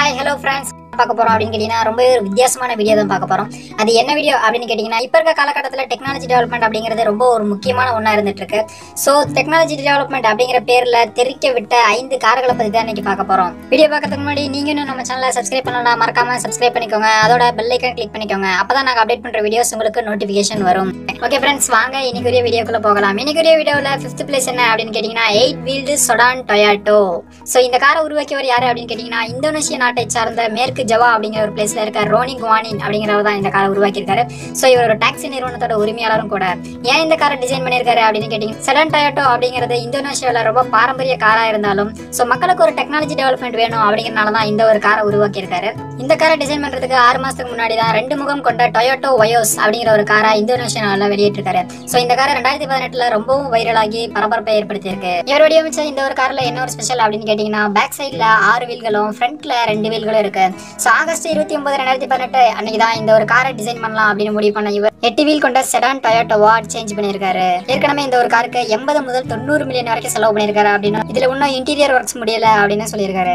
hi hello friends பார்க்க போறோம் அப்படின்னு கேட்டீங்கன்னா ரொம்ப ஒரு வித்தியாசமான வீடியோ தான் பார்க்க போறோம் அது என்ன வீடியோ அப்படின்னு கேட்டீங்கன்னா இப்போ இருக்க காலகட்டத்தில் டெக்னாலஜி டெவலப்மெண்ட் அப்படிங்கிறது ரொம்ப ஒரு முக்கியமான ஒன்றா இருந்துட்டு இருக்கு ஸோ டெக்னாலஜி டெவலப்மெண்ட் அப்படிங்கிற பேர்ல தெரிக்க விட்ட ஐந்து கார்களை பத்தி தான் இன்னைக்கு பார்க்க போறோம் வீடியோ பார்க்கறதுக்கு முன்னாடி நீங்க இன்னும் நம்ம சேனலை சப்ஸ்கிரைப் பண்ணலாம் மறக்காம சப்ஸ்கிரைப் பண்ணிக்கோங்க அதோட பெல் ஐக்கன் கிளிக் பண்ணிக்கோங்க அப்பதான் நாங்கள் அப்டேட் பண்ற வீடியோஸ் உங்களுக்கு நோட்டிஃபிகேஷன் வரும் ஓகே ஃப்ரெண்ட்ஸ் வாங்க இன்னைக்குரிய வீடியோக்குள்ள போகலாம் இன்னைக்குரிய வீடியோவில் ஃபிஃப்த் பிளேஸ் என்ன அப்படின்னு கேட்டீங்கன்னா eight wheeled sedan Toyota so இந்த காரை உருவாக்கியவர் யாரு அப்படின்னு கேட்டீங்கன்னா இந்தோனேஷியா நாட்டை சார்ந்த மேற்கு ஜவா அப்படிங்கிற ஒரு பிளேஸ்ல இருக்க ரோனி குவானின் அப்படிங்கிறவர் தான் இந்த காரை உருவாக்கியிருக்காரு ஸோ இவர் ஒரு டாக்ஸி நிறுவனத்தோட உரிமையாளரும் கூட ஏன் இந்த காரை டிசைன் பண்ணியிருக்காரு அப்படின்னு கேட்டீங்கன்னா செடான் டொயாட்டோ அப்படிங்கிறது இந்தோனேஷியாவில் ரொம்ப பாரம்பரிய காரா இருந்தாலும் ஸோ மக்களுக்கு ஒரு டெக்னாலஜி டெவலப்மெண்ட் வேணும் அப்படிங்கிறனால தான் இந்த ஒரு காரை உருவாக்கியிருக்காரு இந்த காரை டிசைன் பண்றதுக்கு ஆறு மாசத்துக்கு முன்னாடி தான் ரெண்டு முகம் கொண்ட டொயோட்டோ வயோஸ் அப்படிங்கிற ஒரு காரை இந்தோனேஷியாவில் வெளியிட்டிருக்காரு ஸோ இந்த காரை ரெண்டாயிரத்தி பதினெட்டுல ரொம்பவும் வைரலாகி பரபரப்பை ஏற்படுத்தியிருக்கு இவர் வடிவமைச்ச இந்த ஒரு கார்ல என்ன ஒரு ஸ்பெஷல் அப்படின்னு கேட்டீங்கன்னா பேக் சைட்ல ஆறு வீல்களும் ஃப்ரண்ட்ல ரெண்டு வீல்களும் இருக்கு ஸோ ஆகஸ்ட் இருபத்தி ஒன்பது ரெண்டாயிரத்தி பதினெட்டு அன்னைக்கு தான் இந்த ஒரு காரை டிசைன் பண்ணலாம் அப்படின்னு முடிவு பண்ண இவர் எட்டு வீல் கொண்ட செடான் டொயோட்டோவா சேஞ்ச் பண்ணியிருக்காரு ஏற்கனவே இந்த ஒரு காருக்கு எண்பது முதல் தொண்ணூறு மில்லியன் வரைக்கும் செலவு பண்ணியிருக்காரு அப்படின்னு இதுல இன்னும் இன்டீரியர் ஒர்க்ஸ் முடியல அப்படின்னு சொல்லியிருக்காரு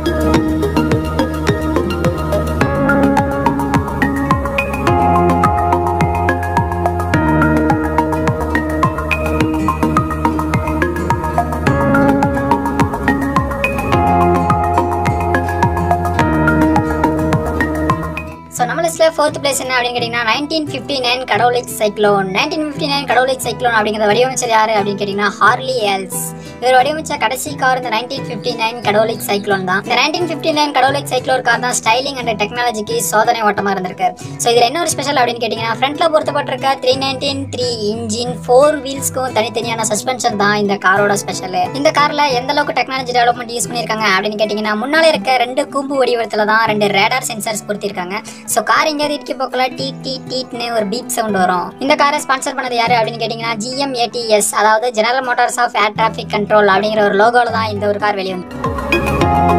ஸோ நம்ம லிஸ்ட்ல ஃபோர்த் பிளேஸ் என்ன அப்படின்னு கேட்டிங்கன்னா nineteen fifty nine Cadillac Cyclone nineteen fifty nine Cadillac Cyclone அப்படிங்கிறத வடிவமைச்சர் யாரு அப்படின்னு கேட்டிங்கன்னா ஹார்லி எல்ஸ் இவர் வடிவமைச்ச கடைசி கார் இந்த nineteen fifty nine Cadillac Cyclone தான் இந்த nineteen fifty nine Cadillac Cyclone car தான் ஸ்டைலிங் அண்ட் டெக்னாலஜிக்கு சோதனை ஓட்டமா இருந்திருக்கு ஸோ இதுல என்ன ஒரு ஸ்பெஷல் அப்படின்னு கேட்டிங்கன்னா ஃப்ரண்ட்ல பொருத்தப்பட்டிருக்க three nineteen three engine four வீல்ஸ்க்கும் தனித்தனியான சஸ்பென்ஷன் தான் இந்த காரோட ஸ்பெஷல் இந்த கார்ல எந்த அளவுக்கு டெக்னாலஜி டெவலப்மெண்ட் யூஸ் பண்ணியிருக்காங்க அப்படின்னு கேட்டிங்கன்னா முன்னால இருக்க ரெண்டு கூம்பு வடிவத்துல தான் ரெண்டு ரேடார் சென்சார்ஸ் பொருத்திருக்காங்க ஸோ கார் எங்கேயாவது இடிக்க போக்கல டீ டீ டீட்னு ஒரு பீப் சவுண்ட் வரும் இந்த காரை ஸ்பான்சர் பண்ணது யாரு அப்படின்னு கேட்டிங்கன்னா ஜிஎம்ஏடிஎஸ் அதாவது General Motors of air traffic control அப்படிங்கிற ஒரு லோகோல தான் இந்த ஒரு கார் வெளியே வந்து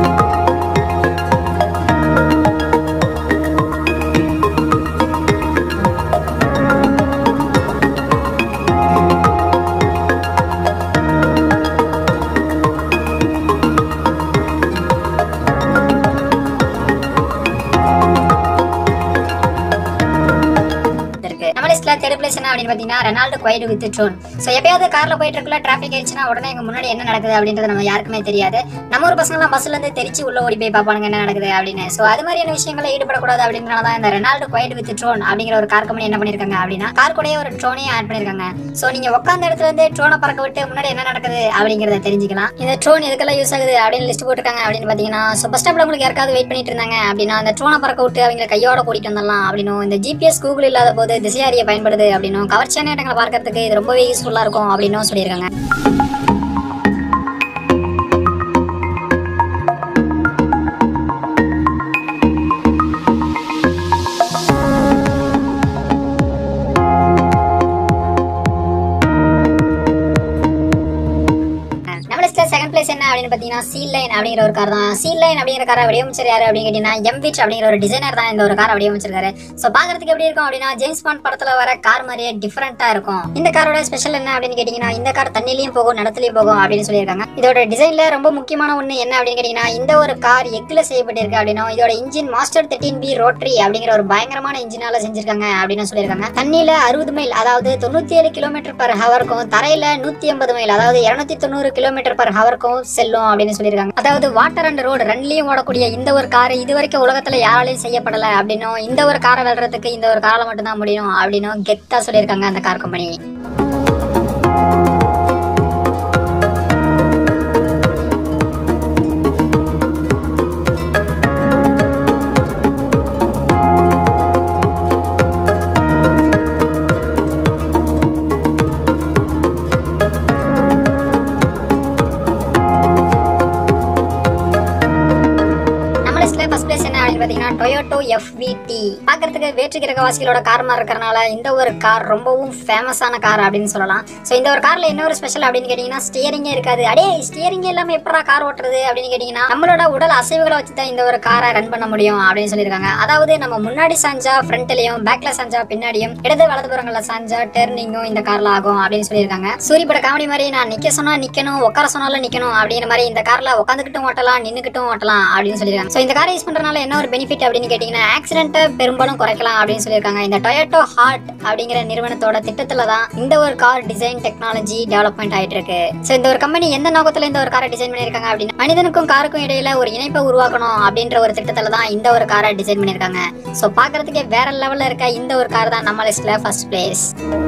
இருக்கு நம்ம லிஸ்ட்ல தேர்ட் பிளேஸ் என்ன அப்படின்னு பாத்தீங்கன்னா Renault guide with drone so எப்பயாவது கார்ல போயிட்டு இருக்குள்ள டிராபிக் ஆயிடுச்சுன்னா உடனே எங்க முன்னாடி என்ன நடக்குது அப்படின்றது நம்ம யாருக்குமே தெரியாது நம்ம ஒரு பசங்க எல்லாம் பஸ்ல இருந்து தெரிச்சு உள்ள ஓடி போய் பாப்பானுங்க என்ன நடக்குது அப்படின்னு சோ அது மாதிரியான விஷயங்களை ஈடுபடக்கூடாது அப்படின்றனால தான் இந்த ரெனால்டு குவைடு வித் ட்ரோன் அப்படிங்கிற ஒரு கார் கம்பெனி என்ன பண்ணிருக்காங்க அப்படின்னா கார் கூடயே ஒரு ட்ரோனையும் ஆட் பண்ணிருக்காங்க சோ நீங்க உட்காந்த இடத்துல இருந்து ட்ரோனை பறக்க விட்டு முன்னாடி என்ன நடக்குது அப்படிங்கறத தெரிஞ்சுக்கலாம் இந்த ட்ரோன் எதுக்கெல்லாம் யூஸ் ஆகுது அப்படின்னு லிஸ்ட் போட்டிருக்காங்க அப்படின்னு பாத்தீங்கன்னா சோ பஸ் ஸ்டாப்ல உங்களுக்கு யாருக்காவது வெயிட் பண்ணிட்டு இருந்தாங்க அப்படின்னா அந்த ட்ரோனை பறக்க விட்டு அவங்க கையோட கூட்டிட்டு வந்துடலாம் அப்படின்னும் இந்த ஜிபிஎஸ் கூகுள் இல்லாத போது திசையாரிய பயன்படுது அப்படின்னும் கவர்ச்சியான இடங்களை பார்க்கறதுக்கு இது ரொம்பவே யூஸ்ஃபுல்லா இருக்கும் அப்படின்னும் சொல்லியிருக்காங்க நம்ம லிஸ்ட்ல செகண்ட் பிளேஸ் என்ன அப்படின்னு பாத்தீங்கன்னா சீ லைன் அப்படிங்கிற ஒரு கார் தான் சீ லைன் அப்படிங்கிற காரை வடிவமைச்சர் யாரு அப்படின்னு கேட்டீங்கன்னா எம்விச் அப்படிங்கிற ஒரு டிசைனர் தான் இந்த ஒரு காரை வடிவமைச்சிருக்காரு சோ பாக்குறதுக்கு எப்படி இருக்கும் அப்படின்னா ஜேம்ஸ் பாண்ட் படத்துல வர கார் மாதிரியே டிஃபரெண்டா இருக்கும் இந்த காரோட ஸ்பெஷல் என்ன அப்படின்னு கேட்டீங்கன்னா இந்த கார் தண்ணிலையும் போகும் நிலத்துலயும் போகும் அப்படின்னு சொல்லியிருக்காங்க இதோட டிசைன்ல ரொம்ப முக்கியமான ஒண்ணு என்ன அப்படின்னு கேட்டீங்கன்னா இந்த ஒரு கார் எக்ல செய்யப்பட்டிருக்கு அப்படின்னா இதோட engine master thirteen B rotary அப்படிங்கிற ஒரு பயங்கரமான இன்ஜினால செஞ்சிருக்காங்க அப்படின்னு சொல்லியிருக்காங்க தண்ணியில அறுபது மைல் அதாவது தொண்ணூத்தி ஏழு கிலோமீட்டர் பர் ஹவருக்கும் தரையில நூத்தி ஐம்பது மைல் அதாவது இருநூத்தி தொண்ணூறு கிலோமீட்டர் பர் ஹவருக்கும் செல்லும் அப்படின்னு சொல்லியிருக்காங்க அதாவது வாட்டர் அண்ட் ரோடு ரெண்டுலயும் ஓடக்கூடிய இந்த ஒரு கார் இது வரைக்கும் உலகத்துல யாராலையும் செய்யப்படல அப்படின்னும் இந்த ஒரு காரை வெல்றதுக்கு இந்த ஒரு காரை மட்டும் தான் முடியும் அப்படின்னும் கெத்தா சொல்லியிருக்காங்க அந்த கார் கம்பெனி நம்ம லிஸ்ட்ல ஃபர்ஸ்ட் பிளேஸ் என்ன அப்படின்னு பாத்தீங்கன்னா டொயோட்டோ எஃப்விடி பாக்குறதுக்கு வேற்று கிரகவாசிகளோட கார் மாதிரி இருக்கறனால இந்த ஒரு கார் ரொம்பவும் ஃபேமஸான கார் அப்படின்னு சொல்லலாம் ஸோ இந்த ஒரு கார்ல என்ன ஒரு ஸ்பெஷல் அப்படின்னு கேட்டீங்கன்னா ஸ்டியரிங்கே இருக்காது அடே ஸ்டியரிங் இல்லாம எப்படா கார் ஓட்டுறது அப்படின்னு கேட்டீங்கன்னா நம்மளோட உடல் அசைவுகளை வச்சு தான் இந்த ஒரு காரை ரன் பண்ண முடியும் அப்படின்னு சொல்லியிருக்காங்க அதாவது நம்ம முன்னாடி சாஞ்சா ஃப்ரண்ட்லயும் பேக்ல சாஞ்சா பின்னாடியும் இடது வலதுபுறங்கள்ல சாஞ்சா டெர்னிங்கும் இந்த கார்ல ஆகும் அப்படின்னு சொல்லியிருக்காங்க சூரியப்பட காமெடி மாதிரி நான் நிக்க சொன்னா நிக்கணும் உட்கார சொன்னாலும் நிக்கணும் அப்படிங்கிற மாதிரி இந்த கார்ல உட்காந்துக்கிட்டும் ஓட்டலாம் நின்னுக்கிட்டும் ஓட்டலாம் அப்படின்னு சொல்லியிருக்காங்க ஸோ இந்த காரை யூஸ் பண்றதுனால என்ன ஒரு பெனிஃபிட் அப்படின்னு கேட்டீங்கன்னா ஆக்சிடென்ட்டை பெரும்பாலும் குறைக்கலாம் அப்படின்னு சொல்லியிருக்காங்க இந்த டொயோட்டோ ஹார்ட் அப்படிங்கிற நிறுவனத்தோட திட்டத்துல தான் இந்த ஒரு கார் டிசைன் டெக்னாலஜி டெவலப்மெண்ட் ஆயிட்டு இருக்கு ஸோ இந்த ஒரு கம்பெனி எந்த நோக்கத்துல இந்த ஒரு காரை டிசைன் பண்ணியிருக்காங்க அப்படின்னா மனிதனுக்கும் காருக்கும் இடையில ஒரு இணைப்பை உருவாக்கணும் அப்படின்ற ஒரு திட்டத்துல தான் இந்த ஒரு காரை டிசைன் பண்ணியிருக்காங்க ஸோ பார்க்கறதுக்கே வேற லெவல்ல இருக்க இந்த ஒரு கார் தான் நம்ம லிஸ்ட்ல ஃபர்ஸ்ட் பிளேஸ்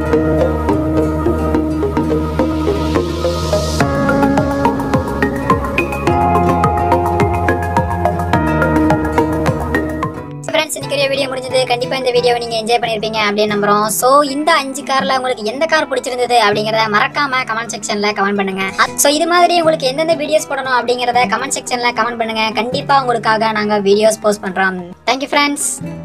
ஃப்ரெண்ட்ஸ் இன்னைக்கு வீடியோ முடிஞ்சது கண்டிப்பா இந்த வீடியோவை நீங்க என்ஜாய் பண்ணிருப்பீங்க அப்படின்னு நம்புறோம் சோ இந்த அஞ்சு கார்ல உங்களுக்கு எந்த கார் பிடிச்சிருந்தது அப்படிங்கறத மறக்காம கமெண்ட் செக்ஷன்ல கமெண்ட் பண்ணுங்க சோ இது மாதிரி உங்களுக்கு எந்தெந்த வீடியோஸ் போடணும் அப்படிங்கறத கமெண்ட் செக்ஷன்ல கமெண்ட் பண்ணுங்க கண்டிப்பா உங்களுக்காக நாங்க வீடியோஸ் போஸ்ட் பண்றோம் தேங்க்யூ ஃப்ரெண்ட்ஸ்